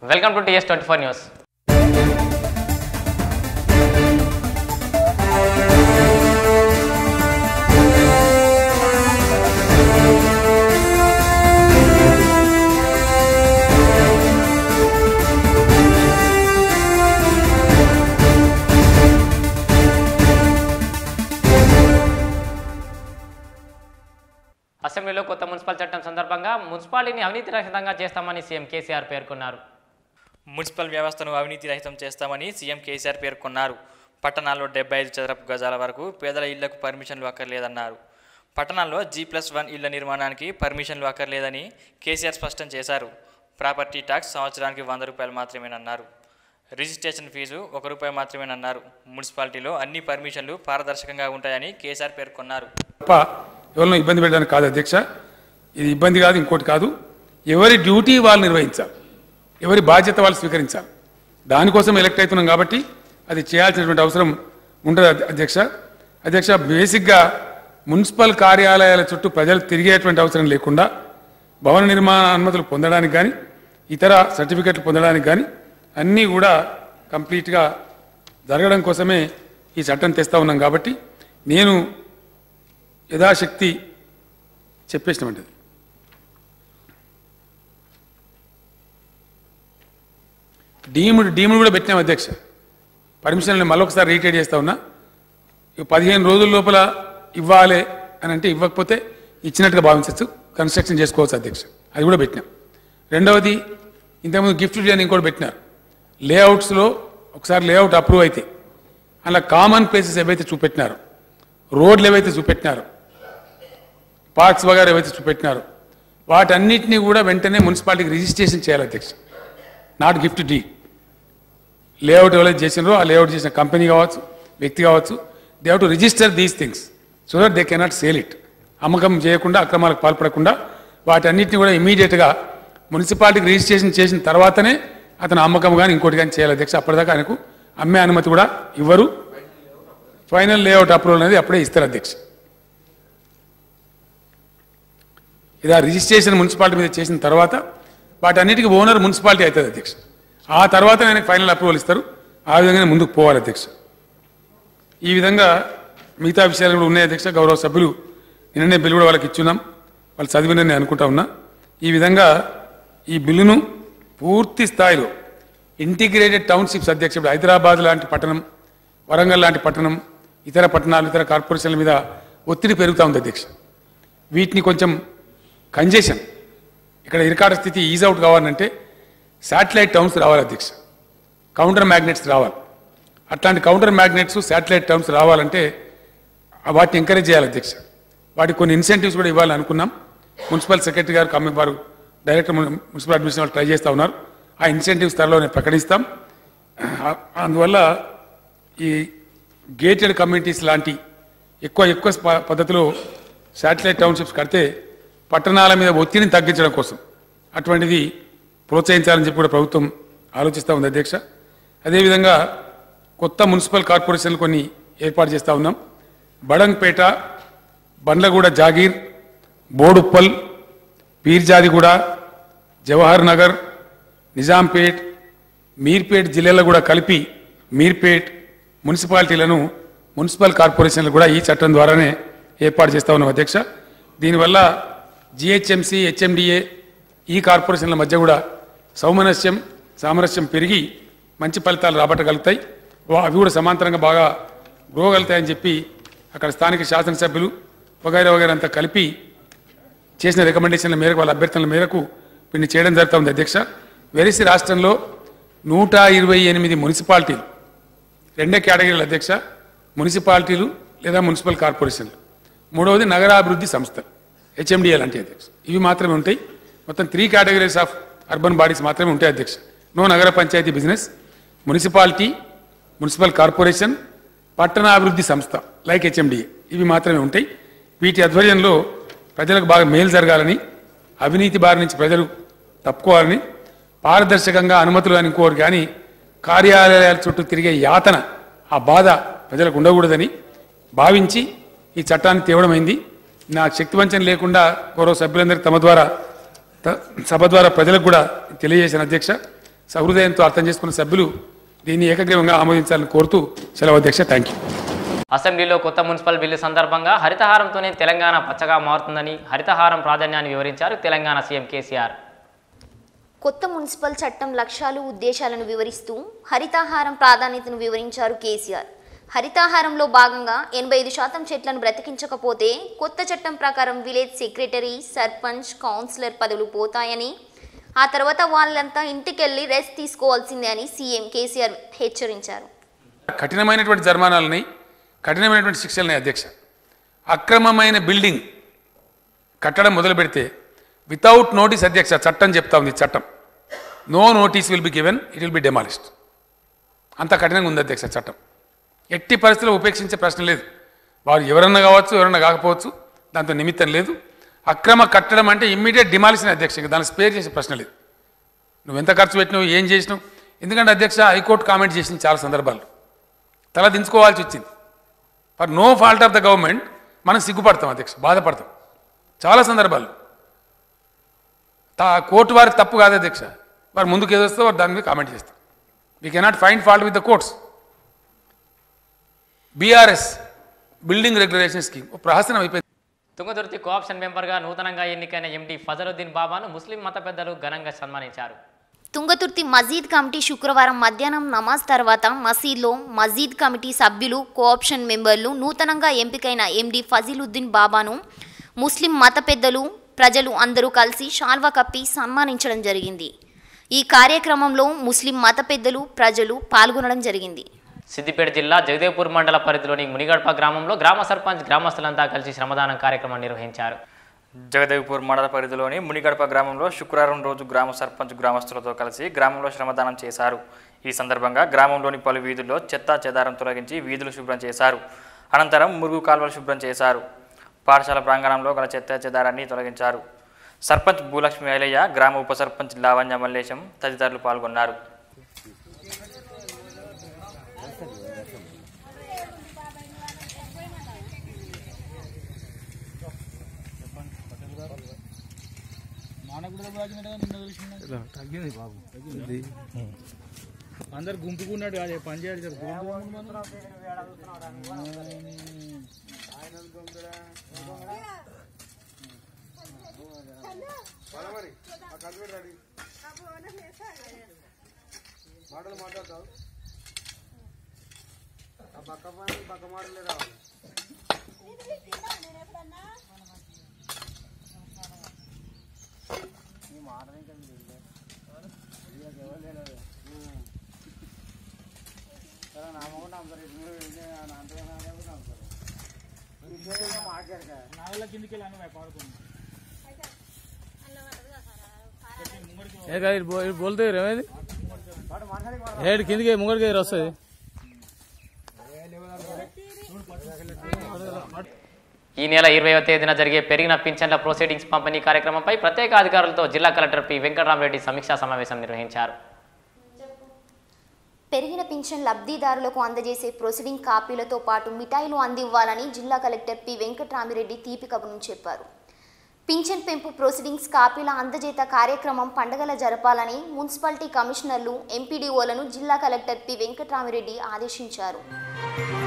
welcome to TS twenty four news అసెంబ్లీలో కొత్త municipal చట్టం సందర్భంగా మున్సిపాలిటీని అవినీతి రహితంగా చేస్తామని సీఎం కేసీఆర్ పేర్కొన్నారు మున్సిపల్ వ్యవస్థను అవినీతి రహితం చేస్తామని సీఎం కేసీఆర్ పేర్కొన్నారు పట్టణాల్లో డెబ్బై ఐదు చదరపు గజాల వరకు పేదల ఇళ్లకు పర్మిషన్లు అక్కర్లేదన్నారు పట్టణాల్లో జీ ప్లస్ వన్ ఇళ్ల నిర్మాణానికి పర్మిషన్లు అక్కర్లేదని కేసీఆర్ స్పష్టం చేశారు ప్రాపర్టీ ట్యాక్స్ సంవత్సరానికి వంద రూపాయలు మాత్రమేనన్నారు రిజిస్ట్రేషన్ ఫీజు ఒక రూపాయి మాత్రమేనన్నారు మున్సిపాలిటీలో అన్ని పర్మిషన్లు పారదర్శకంగా ఉంటాయని కేసీఆర్ పేర్కొన్నారు తప్ప ఎవరినో ఇబ్బంది పెట్టడానికి కాదు అధ్యక్ష ఇది ఇబ్బంది కాదు ఇంకోటి కాదు ఎవరి డ్యూటీ వాళ్ళు నిర్వహించాలి ఎవరి బాధ్యత వాళ్ళు స్వీకరించాలి దానికోసం ఎలక్ట్ అవుతున్నాం కాబట్టి అది చేయాల్సినటువంటి అవసరం ఉండదు అధ్య- అధ్యక్ష అధ్యక్ష బేసిక్గా మున్సిపల్ కార్యాలయాల చుట్టూ ప్రజలు తిరిగేటువంటి అవసరం లేకుండా భవన నిర్మాణ అనుమతులు పొందడానికి కానీ ఇతర సర్టిఫికెట్లు పొందడానికి కానీ అన్నీ కూడా కంప్లీట్గా జరగడం కోసమే ఈ చట్టం తెస్తా ఉన్నాం కాబట్టి నేను యథాశక్తి చెప్పేసినటువంటిది డీమ్డ్ డీమ్డ్ కూడా పెట్టినాం అధ్యక్ష పర్మిషన్లు మళ్ళొకసారి రీటైడ్ చేస్తా ఉన్నా ఇక పదిహేను రోజుల లోపల ఇవ్వాలి అని అంటే ఇవ్వకపోతే ఇచ్చినట్టుగా భావించవచ్చు కన్స్ట్రక్షన్ చేసుకోవచ్చు అధ్యక్ష అది కూడా పెట్టినాం రెండవది ఇంతకుముందు గిఫ్ట్ అని ఇంకోటి పెట్టినారు లేఅవుట్స్లో ఒకసారి లేఅవుట్ అప్రూవ్ అయితే అలా కామన్ ప్లేసెస్ ఏవైతే చూపెట్టినారో రోడ్లు ఏవైతే చూపెట్టినారో పార్క్స్ వగేరా ఏవైతే చూపెట్టినారో వాటన్నిటినీ కూడా వెంటనే మున్సిపాలిటీకి రిజిస్ట్రేషన్ చేయాలి అధ్యక్ష నాట్ గిఫ్ట్ డీ లేఅవుట్ ఎవరైతే చేసినారో ఆ లేఅవుట్ చేసిన కంపెనీ కావచ్చు వ్యక్తి కావచ్చు they have to register these things so that they cannot sale it అమ్మకం చేయకుండా అక్రమాలకు పాల్పడకుండా వాటన్నిటిని కూడా ఇమీడియట్గా మున్సిపాలిటీకి రిజిస్ట్రేషన్ చేసిన తర్వాతనే అతను అమ్మకం కానీ ఇంకోటి కానీ చేయాలి అధ్యక్ష అప్పటిదాకా ఆయనకు అమ్మే అనుమతి కూడా ఇవ్వరు ఫైనల్ లేఅవుట్ అప్రూవల్ అనేది అప్పుడే ఇస్తారు అధ్యక్ష ఇది ఆ రిజిస్ట్రేషన్ మున్సిపాలిటీ మీద చేసిన తర్వాత వాటన్నిటికీ ఓనర్ మున్సిపాలిటీ అవుతుంది అధ్యక్ష ఆ తర్వాత ఆయనకు ఫైనల్ అప్రూవల్ ఇస్తారు ఆ విధంగానే ముందుకు పోవాలి అధ్యక్ష ఈ విధంగా మిగతా విషయాలు కూడా ఉన్నాయి అధ్యక్ష గౌరవ సభ్యులు నిన్ననే బిల్లు కూడా వాళ్ళకి ఇచ్చున్నాం వాళ్ళు చదివినని నేను అనుకుంటా ఉన్నా ఈ విధంగా ఈ బిల్లును పూర్తి స్థాయిలో ఇంటిగ్రేటెడ్ టౌన్షిప్స్ అధ్యక్ష ఇప్పుడు హైదరాబాద్ లాంటి పట్టణం వరంగల్ లాంటి పట్టణం ఇతర పట్టణాలు ఇతర కార్పొరేషన్ల మీద ఒత్తిడి పెరుగుతూ ఉంది అధ్యక్ష వీటిని కొంచెం కంజెషన్ ఇక్కడ ఇరకాట స్థితి ఈజ్ అవుట్ కావాలంటే శాటిలైట్ టౌన్స్ రావాలి అధ్యక్ష కౌంటర్ మ్యాగ్నెట్స్ రావాలి అట్లాంటి కౌంటర్ మ్యాగ్నెట్స్ శాటిలైట్ టౌన్స్ రావాలంటే ఆ వాటిని ఎంకరేజ్ చేయాలి అధ్యక్ష వాటికి కొన్ని ఇన్సెంటివ్స్ కూడా ఇవ్వాలని అనుకున్నాం మున్సిపల్ సెక్రటరీ గారు కమ్మి వారు డైరెక్టర్ మున్- మున్సిపల్ అడ్మినిస్ట్రేషన్ వాళ్ళు ట్రై చేస్తూ ఉన్నారు ఆ ఇన్సెంటివ్స్ త్వరలోనే ప్రకటిస్తాం ఆ- అందువల్ల ఈ గేటెడ్ కమ్యూనిటీస్ లాంటి ఎక్కువ ఎక్కువ స్ప- పద్ధతిలో శాటిలైట్ టౌన్షిప్స్ కడితే పట్టణాల మీద ఒత్తిడిని తగ్గించడం కోసం అటువంటిది ప్రోత్సహించాలని చెప్పి కూడా ప్రభుత్వం ఆలోచిస్తూ ఉంది అధ్యక్ష అదేవిధంగా కొత్త మున్సిపల్ కార్పొరేషన్లు కొన్ని ఏర్పాటు చేస్తూ ఉన్నాం బడంగ్పేట బండ్లగూడ జాగీర్ బోడుప్పల్ పీర్జాదిగూడ జవహర్ నగర్ నిజాంపేట్ మీర్పేట్ జిల్లాలో కూడా కలిపి మీర్పేట్ మున్సిపాలిటీలను మున్సిపల్ కార్పొరేషన్లు కూడా ఈ చట్టం ద్వారానే ఏర్పాటు చేస్తా ఉన్నాం అధ్యక్ష దీనివల్ల జిహెచ్ఎంసీ హెచ్ఎండిఏ ఈ కార్పొరేషన్ల మధ్య కూడా సౌమనస్యం సామరస్యం పెరిగి మంచి ఫలితాలు రాబట్టగలుగుతాయి వా- అవి కూడా సమాంతరంగా బాగా గ్రోగలుగుతాయని చెప్పి అక్కడ స్థానిక శాసనసభ్యులు వగైరా వగైరా అంతా కలిపి చేసిన రికమెండేషన్ల మేరకు వాళ్ళ అభ్యర్థనల మేరకు వీటిని చేయడం జరుగుతూ ఉంది అధ్యక్ష వెరిసి రాష్ట్రంలో నూట ఇరవై ఎనిమిది మున్సిపాలిటీలు రెండే కేటగిరీల అధ్యక్ష మున్సిపాలిటీలు లేదా మున్సిపల్ కార్పొరేషన్లు మూడవది నగరాభివృద్ధి సంస్థ హెచ్ఎండిఎల్ అంటే అధ్యక్ష ఇవి మాత్రమే ఉంటాయి మొత్తం three categories of urban bodies మాత్రమే ఉంటాయి అధ్యక్ష నో నగర పంచాయతీ బిజినెస్ మున్సిపాలిటీ మున్సిపల్ కార్పొరేషన్ పట్టణాభివృద్ధి సంస్థ లైక్ హెచ్ఎండిఏ ఇవి మాత్రమే ఉంటాయి వీటి ఆధ్వర్యంలో ప్రజలకు బాగా మేలు జరగాలని అవినీతి బారి నుంచి ప్రజలు తప్పుకోవాలని పారదర్శకంగా అనుమతులు అని ఇంకోరు కానీ కార్యాలయాల చుట్టూ తిరిగే యాతన ఆ బాధ ప్రజలకు ఉండకూడదని భావించి ఈ చట్టాన్ని తేవడమైంది నాకు శక్తివంచన లేకుండా గౌరవ సభ్యులందరికీ తమ ద్వారా త- సభ ద్వారా ప్రజలకు కూడా తెలియజేసిన అధ్యక్ష సహృదయంతో అర్థం చేసుకున్న సభ్యులు దీన్ని ఏకగ్రీవంగా ఆమోదించాలని కోరుతూ సెలవు అధ్యక్ష థ్యాంక్ యూ అసెంబ్లీలో కొత్త మున్సిపల్ బిల్లు సందర్భంగా హరితహారంతోనే తెలంగాణ పచ్చగా మారుతుందని హరితహారం ప్రాధాన్యాన్ని వివరించారు తెలంగాణ సీఎం కేసీఆర్ కొత్త మున్సిపల్ చట్టం లక్ష్యాలు ఉద్దేశాలను వివరిస్తూ హరితాహారం ప్రాధాన్యతను వివరించారు కేసీఆర్ హరితాహారంలో భాగంగా ఎనభై ఐదు శాతం చెట్లను బ్రతికించకపోతే కొత్త చట్టం ప్రకారం విలేజ్ సెక్రటరీ సర్పంచ్ కౌన్సిలర్ పదవులు పోతాయని ఆ తర్వాత వాళ్ళంతా ఇంటికెళ్ళి రెస్ట్ తీసుకోవాల్సిందే అని సీఎం కేసీఆర్ హెచ్చరించారు కఠినమైనటువంటి జరిమానాలని కఠినమైనటువంటి శిక్షలని అధ్యక్ష అక్రమమైన బిల్డింగ్ కట్టడం మొదలు పెడితే వితౌట్ నోటీస్ అధ్యక్ష చట్టం చెప్తా ఉంది చట్టం no notice will be given it will be demolished అంత కఠినంగా ఉంది అధ్యక్ష చట్టం ఎట్టి పరిస్థితుల్లో ఉపేక్షించే ప్రశ్న లేదు వారు ఎవరన్నా కావచ్చు ఎవరన్నా కాకపోవచ్చు దాంతో నిమిత్తం లేదు అక్రమ కట్టడం అంటే ఇమ్మీడియట్ డిమాలిషన్ అధ్యక్ష ఇంకా దాన్ని స్పేర్ చేసే ప్రశ్న లేదు నువ్వు ఎంత ఖర్చు పెట్టినావు ఏం చేసినావు ఎందుకంటే అధ్యక్ష హైకోర్టు కామెంట్ చేసింది చాలా సందర్భాల్లో తల దించుకోవాల్సి వచ్చింది for no fault of the government మనం సిగ్గుపడతాం అధ్యక్ష బాధపడతాం చాలా సందర్భాలు తా కోర్టు వారి తప్పు కాదు అధ్యక్ష వారు ముందుకు ఏదొస్తే వారు దాని మీద కామెంట్ చేస్తారు we cannot find fault with the courts BRS building regulation scheme ఒక ప్రహసనం అయిపోయింది తుంగతుర్తి కోఆప్షన్ మెంబర్గా నూతనంగా ఎన్నికైన ఎండి ఫజలుద్దీన్ బాబాను ముస్లిం మత పెద్దలు ఘనంగా సన్మానించారు తుంగతుర్తి మజీద్ కమిటీ శుక్రవారం మధ్యాహ్నం నమాజ్ తర్వాత మసీద్లో మజీద్ కమిటీ సభ్యులు కోఆప్షన్ మెంబర్లు నూతనంగా ఎంపికైన ఎండి ఫజీలుద్దీన్ బాబాను ముస్లిం మత పెద్దలు ప్రజలు అందరూ కలిసి షాల్వా కప్పి సన్మానించడం జరిగింది ఈ కార్యక్రమంలో ముస్లిం మత పెద్దలు ప్రజలు పాల్గొనడం జరిగింది సిద్దిపేట జిల్లా జగదేవ్పూర్ మండల పరిధిలోని మునిగడప గ్రామంలో గ్రామ సర్పంచ్ గ్రామస్తులంతా కలిసి శ్రమదానం కార్యక్రమం నిర్వహించారు జగదేవ్పూర్ మండల పరిధిలోని మునిగడప గ్రామంలో శుక్రవారం రోజు గ్రామ సర్పంచ్ గ్రామస్తులతో కలిసి గ్రామంలో శ్రమదానం చేశారు ఈ సందర్భంగా గ్రామంలోని పలు వీధుల్లో చెత్త చెదారం తొలగించి వీధులు శుభ్రం చేశారు అనంతరం మురుగు కాలువలు శుభ్రం చేశారు పాఠశాల ప్రాంగణంలో గల చెత్త చెదారాన్ని తొలగించారు సర్పంచ్ భూలక్ష్మి ఐలయ్య గ్రామ ఉప సర్పంచ్ లావణ్య మల్లేశం తదితరులు పాల్గొన్నారు తగ్గింది బాబు తగ్గింది అందరు గుంపుకున్నాడు కాదు పని చేయాలి సార్ ఏ కాదు ఇటు బో- ఇటు బోల్తే ఏమైంది ఏడు కిందికి ముంగడికి వస్తుంది ఈ నెల ఇరవైవ తేదీన జరిగే పెరిగిన పింఛన్ల ప్రొసీడింగ్స్ పంపిణీ కార్యక్రమంపై ప్రత్యేక అధికారులతో జిల్లా కలెక్టర్ పి వెంకటరామరెడ్డి సమీక్షా సమావేశం నిర్వహించారు పెరిగిన పింఛన్ లబ్ధిదారులకు అందజేసే ప్రొసీడింగ్ కాపీలతో పాటు మిఠాయిలు అందివ్వాలని జిల్లా కలెక్టర్ పి వెంకట్రామిరెడ్డి తీపి కబుర్ను చెప్పారు పింఛన్ పెంపు ప్రొసీడింగ్స్ కాపీల అందజేత కార్యక్రమం పండగల జరపాలని మున్సిపాలిటీ కమిషనర్లు ఎంపీడీఓలను జిల్లా కలెక్టర్ పి వెంకట్రామిరెడ్డి ఆదేశించారు